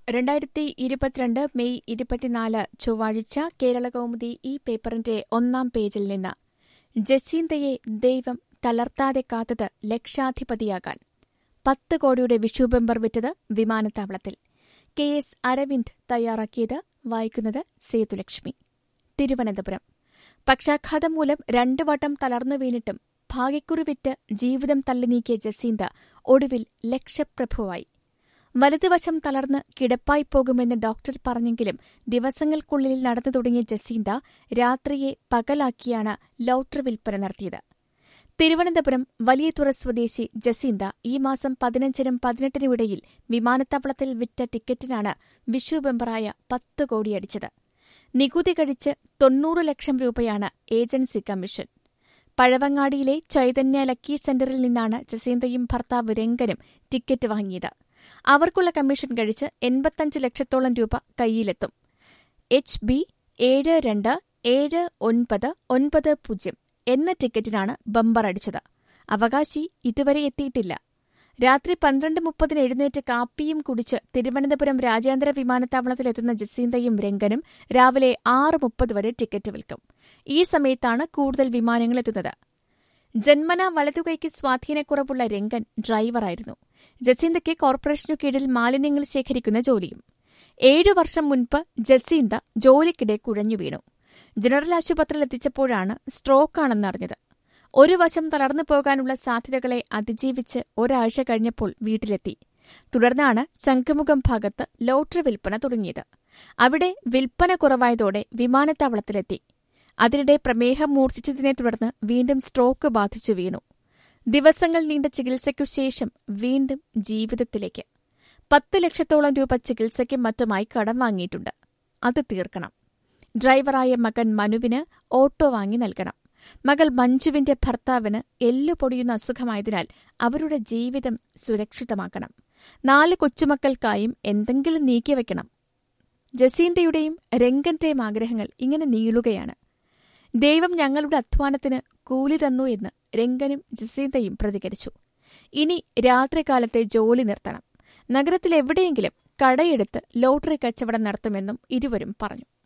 രണ്ടായിരത്തി ഇരുപത്തിരണ്ട് മെയ് ഇരുപത്തിനാല് ചൊവ്വാഴ്ച കേരളകൗമുദി ഈ പേപ്പറിന്റെ ഒന്നാം പേജിൽ നിന്ന് ജസീന്തയെ ദൈവം തളർത്താതെ കാത്തത് ലക്ഷാധിപതിയാകാൻ പത്ത് കോടിയുടെ വിഷു ബെമ്പർ വിറ്റത് വിമാനത്താവളത്തിൽ കെ എസ് അരവിന്ദ് തയ്യാറാക്കിയത് വായിക്കുന്നത് സേതുലക്ഷ്മി തിരുവനന്തപുരം പക്ഷാഘാതം മൂലം രണ്ടു വട്ടം തളർന്നു വീണിട്ടും ഭാഗ്യക്കുറി വിറ്റ് ജീവിതം തള്ളി നീക്കിയ ജസീന്ത ഒടുവിൽ ലക്ഷപ്രഭുവായി വലതുവശം തളർന്ന് കിടപ്പായി പോകുമെന്ന് ഡോക്ടർ പറഞ്ഞെങ്കിലും ദിവസങ്ങൾക്കുള്ളിൽ നടന്നു തുടങ്ങിയ ജസീന്ത രാത്രിയെ പകലാക്കിയാണ് ലോട്ടറി വിൽപ്പന നടത്തിയത് തിരുവനന്തപുരം വലിയതുറ സ്വദേശി ജസീന്ത ഈ മാസം പതിനഞ്ചിനും പതിനെട്ടിനും ഇടയിൽ വിമാനത്താവളത്തിൽ വിറ്റ ടിക്കറ്റിനാണ് വിഷു ബെമ്പറായ പത്ത് കോടിയടിച്ചത് നികുതി കഴിച്ച് തൊണ്ണൂറ് ലക്ഷം രൂപയാണ് ഏജൻസി കമ്മീഷൻ പഴവങ്ങാടിയിലെ ചൈതന്യ ലക്കി സെന്ററിൽ നിന്നാണ് ജസീന്തയും ഭർത്താവ് രംഗനും ടിക്കറ്റ് വാങ്ങിയത് അവർക്കുള്ള കമ്മീഷൻ കഴിച്ച് എൺപത്തഞ്ച് ലക്ഷത്തോളം രൂപ കൈയിലെത്തും എച്ച് ബി ഏഴ് രണ്ട് ഏഴ് ഒൻപത് ഒൻപത് പൂജ്യം എന്ന ടിക്കറ്റിനാണ് ബമ്പർ അടിച്ചത് അവകാശി ഇതുവരെ എത്തിയിട്ടില്ല രാത്രി പന്ത്രണ്ട് മുപ്പതിന് എഴുന്നേറ്റ് കാപ്പിയും കുടിച്ച് തിരുവനന്തപുരം രാജ്യാന്തര വിമാനത്താവളത്തിലെത്തുന്ന ജസീന്തയും രംഗനും രാവിലെ ആറ് മുപ്പത് വരെ ടിക്കറ്റ് വിൽക്കും ഈ സമയത്താണ് കൂടുതൽ വിമാനങ്ങൾ എത്തുന്നത് ജന്മന വലതുകൈക്ക് സ്വാധീനക്കുറവുള്ള രംഗൻ ഡ്രൈവറായിരുന്നു ജസീന്തയ്ക്ക് കോർപ്പറേഷനു കീഴിൽ മാലിന്യങ്ങൾ ശേഖരിക്കുന്ന ജോലിയും ഏഴു വർഷം മുൻപ് ജസീന്ത ജോലിക്കിടെ കുഴഞ്ഞു വീണു ജനറൽ ആശുപത്രിയിൽ എത്തിച്ചപ്പോഴാണ് സ്ട്രോക്കാണെന്നറിഞ്ഞത് ഒരു വശം തളർന്നു പോകാനുള്ള സാധ്യതകളെ അതിജീവിച്ച് ഒരാഴ്ച കഴിഞ്ഞപ്പോൾ വീട്ടിലെത്തി തുടർന്നാണ് ശംഖുമുഖം ഭാഗത്ത് ലോട്ടറി വിൽപ്പന തുടങ്ങിയത് അവിടെ വിൽപ്പന കുറവായതോടെ വിമാനത്താവളത്തിലെത്തി അതിനിടെ പ്രമേഹം മൂർച്ഛിച്ചതിനെ തുടർന്ന് വീണ്ടും സ്ട്രോക്ക് ബാധിച്ചു വീണു ദിവസങ്ങൾ നീണ്ട ചികിത്സയ്ക്കു ശേഷം വീണ്ടും ജീവിതത്തിലേക്ക് പത്ത് ലക്ഷത്തോളം രൂപ ചികിത്സയ്ക്കും മറ്റുമായി കടം വാങ്ങിയിട്ടുണ്ട് അത് തീർക്കണം ഡ്രൈവറായ മകൻ മനുവിന് ഓട്ടോ വാങ്ങി നൽകണം മകൾ മഞ്ജുവിന്റെ ഭർത്താവിന് എല്ലു പൊടിയുന്ന അസുഖമായതിനാൽ അവരുടെ ജീവിതം സുരക്ഷിതമാക്കണം നാല് കൊച്ചുമക്കൾക്കായും എന്തെങ്കിലും നീക്കിവെക്കണം ജസീന്തയുടെയും രംഗന്റെയും ആഗ്രഹങ്ങൾ ഇങ്ങനെ നീളുകയാണ് ദൈവം ഞങ്ങളുടെ അധ്വാനത്തിന് കൂലി തന്നു എന്ന് രംഗനും ജസീന്തയും പ്രതികരിച്ചു ഇനി രാത്രികാലത്തെ ജോലി നിർത്തണം നഗരത്തിലെവിടെയെങ്കിലും കടയെടുത്ത് ലോട്ടറി കച്ചവടം നടത്തുമെന്നും ഇരുവരും പറഞ്ഞു